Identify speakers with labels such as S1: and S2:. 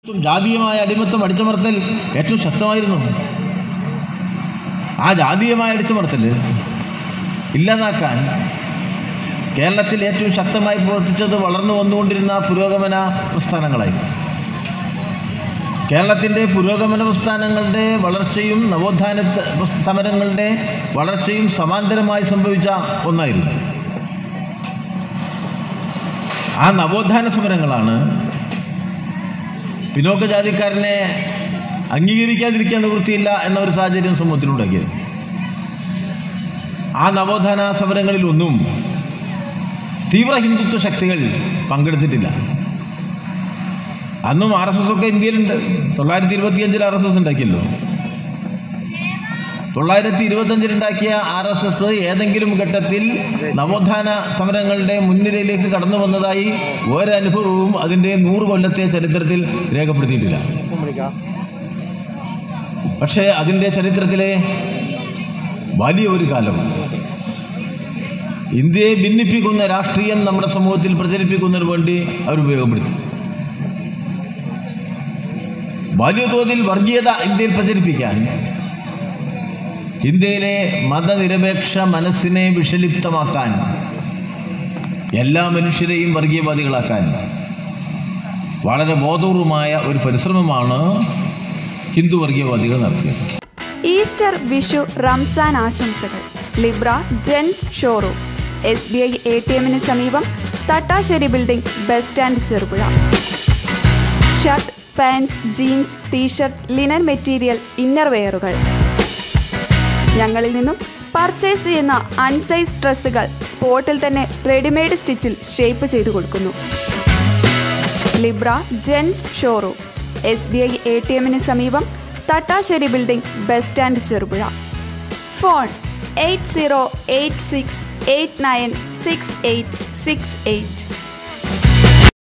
S1: ജാതീയമായ അടിമത്തം അടിച്ചമർത്തൽ ഏറ്റവും ശക്തമായിരുന്നു ആ ജാതീയമായ അടിച്ചമർത്തൽ ഇല്ലാതാക്കാൻ കേരളത്തിൽ ഏറ്റവും ശക്തമായി പ്രവർത്തിച്ചത് വളർന്നു വന്നുകൊണ്ടിരുന്ന പുരോഗമന പ്രസ്ഥാനങ്ങളായിരുന്നു കേരളത്തിൻ്റെ പുരോഗമന പ്രസ്ഥാനങ്ങളുടെ വളർച്ചയും നവോത്ഥാന സമരങ്ങളുടെ വളർച്ചയും സമാന്തരമായി സംഭവിച്ച ഒന്നായിരുന്നു ആ നവോത്ഥാന സമരങ്ങളാണ് പിന്നോക്ക ജാതിക്കാരനെ അംഗീകരിക്കാതിരിക്കാൻ നിവൃത്തിയില്ല എന്ന ഒരു സാഹചര്യം സമൂഹത്തിലുണ്ടാക്കിയത് ആ നവോത്ഥാന സമരങ്ങളിലൊന്നും തീവ്ര ഹിന്ദുത്വ ശക്തികൾ പങ്കെടുത്തിട്ടില്ല അന്നും ആർ എസ് എസ് ഒക്കെ ഇന്ത്യയിലുണ്ട് തൊള്ളായിരത്തി ഇരുപത്തിയഞ്ചിൽ ആർ എസ് എസ് ഉണ്ടാക്കിയല്ലോ തൊള്ളായിരത്തി ഇരുപത്തഞ്ചിൽ ഉണ്ടാക്കിയ ആർ എസ് എസ് ഏതെങ്കിലും ഘട്ടത്തിൽ നവോത്ഥാന സമരങ്ങളുടെ മുൻനിരയിലേക്ക് കടന്നു വന്നതായി ഒരനുഭവവും അതിൻ്റെ നൂറ് കൊല്ലത്തെ ചരിത്രത്തിൽ രേഖപ്പെടുത്തിയിട്ടില്ല പക്ഷേ അതിൻ്റെ ചരിത്രത്തിലെ വലിയ ഒരു കാലം ഇന്ത്യയെ ഭിന്നിപ്പിക്കുന്ന രാഷ്ട്രീയം നമ്മുടെ സമൂഹത്തിൽ പ്രചരിപ്പിക്കുന്നതിന് വേണ്ടി അവർ ഉപയോഗപ്പെടുത്തി വലിയ തോതിൽ വർഗീയത ഇന്ത്യയിൽ പ്രചരിപ്പിക്കാൻ ഇന്ത്യയിലെ മതനിരപേക്ഷ മനസ്സിനെ വിഷലിപ്തമാക്കാൻ എല്ലാ മനുഷ്യരെയും വർഗീയവാദികളാക്കാൻ വളരെ ബോധപൂർവമായ ഒരു പരിശ്രമമാണ് ഹിന്ദു വർഗീയവാദികൾ നടത്തിയത്
S2: ഈസ്റ്റർ വിഷു റംസാൻ ആശംസകൾ Libra gents showroom S B I A T എമ്മിന് സമീപം Thattassery building bus stand Cherupuzha shirt pants jeans t shirt linen material inner വെയറുകൾ ഞങ്ങളിൽ നിന്നും പർച്ചേസ് ചെയ്യുന്ന അൺസൈസ് ഡ്രസ്സുകൾ സ്പോട്ടിൽ തന്നെ റെഡിമെയ്ഡ് സ്റ്റിച്ചിൽ ഷേപ്പ് ചെയ്തു കൊടുക്കുന്നു Libra gents showroom S B I A T എമ്മിന് സമീപം Thattassery building bus stand Cherupuzha phone eight zero eight six eight nine six eight six eight